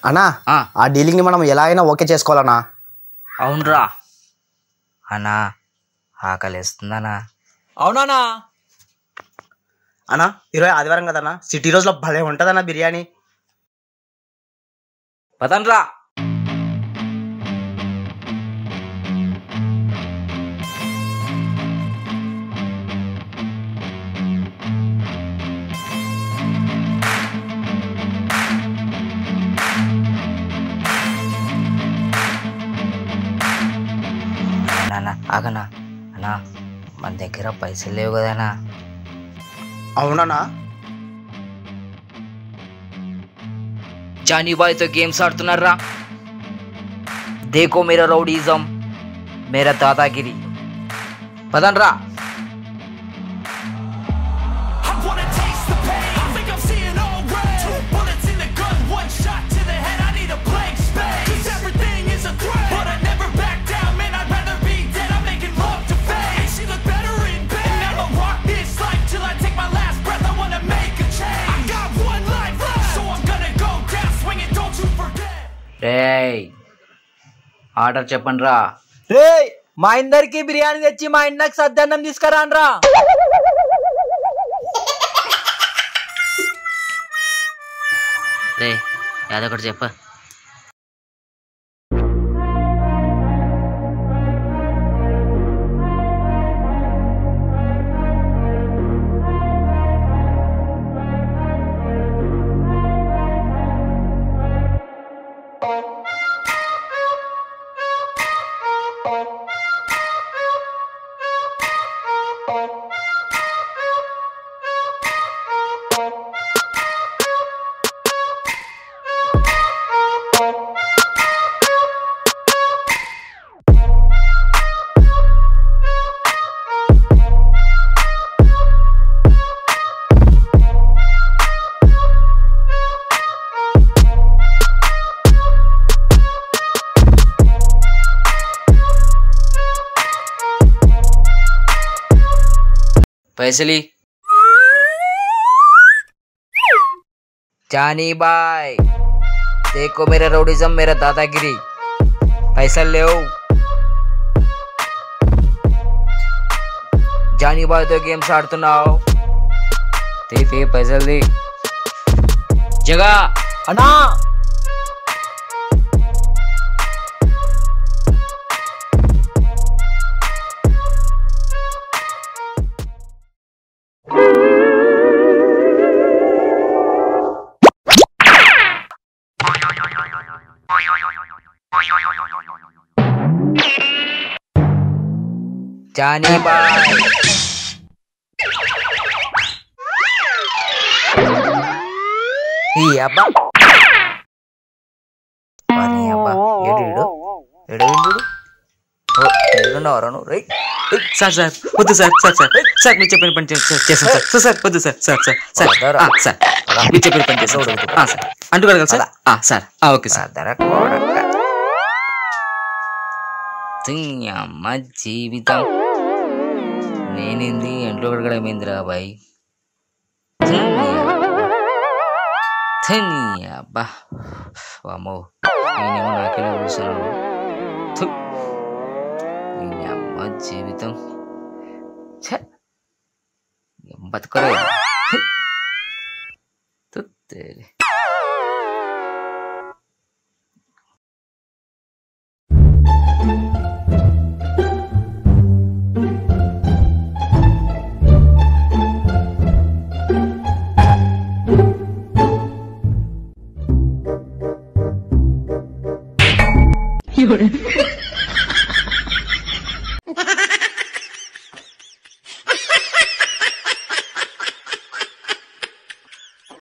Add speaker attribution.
Speaker 1: అన్నా
Speaker 2: ఆ.
Speaker 1: ఆ డీలింగ్ ని మనం ఎలా అయినా ఓకే చేసుకోవాలన్నా
Speaker 2: అవునరా అన్నా ఆకలిస్తుందనా
Speaker 3: అవునానా
Speaker 1: అన్నా ఈరోజు ఆదివారం కదన్నా సిటీ రోజులో భలే ఉంటదన్నా బిర్యానీ
Speaker 2: పదండ్రా నాన్న ఆగనా అన్నా మన దగ్గర పైసలు లేవు కదనా
Speaker 1: అవునన్నా
Speaker 2: జానీ బాయ్ తో గేమ్స్ ఆడుతున్నారా దేకో మేరా రౌడీజం మేరా దాదాగిరి పదండ్రా
Speaker 4: I wanna taste the pain. I think I'm seeing all red. Two bullets in the gun, one shot to the head. I need a blank space. 'Cause everything is a threat. But I never back down, man. I'd rather be dead. I'm making love to fame. And she look better in bed. And I'ma rock this life till I take my last breath. I wanna make a change. I got one life left. So I'm gonna go down swinging. Don't you forget.
Speaker 2: రేయ్ order చెప్పండి రా
Speaker 3: రే మా ఇందరికి బిర్యానీ తెచ్చి మా ఇండకి సద్దన్నం తీసుకురాన్రా
Speaker 2: రే యాదొకటి చెప్ప పైసలి Johnny bye దేకో మేరా rowdyism మేరా దాదాగిరి పైసలు లేవు జానీ బాయ్ తో గేమ్స్ ఆడుతున్నావు తీపి పైసలు జగా
Speaker 3: అన్నా
Speaker 2: జానీ బాయ్ ఈ అబ్బా వాని అబ్బా ఏడు ఏడు ఏడు విండు ఓ ఏడున్నావరా నువ్వు రైట్
Speaker 5: సార్ సార్ వద్దు సార్ సార్ సార్ సార్ మీరు చెప్పిన పని చే- చే- చేస్తాను సార్ సార్ సార్ వద్దు సార్ సార్ సార్ సార్
Speaker 2: వదరా.
Speaker 5: ఆ, సార్ మీరు చెప్పిన పని చేస్తాను సార్. ఆ, సార్ అంటూ కడగల సార్ ఆ, సార్ ఆ, ఓకే సార్
Speaker 2: అదర కొడక తింగ్ అమ్మ జీవితం నేనింది ఎంట్లో కడగడం ఏందిరా బాయ్ అబ్బా వామో నేనేమో నాకెలా కూర్చున్నాను థు. ఈ అమ్మ జీవితం ఛ ఏం బతకరే తేలి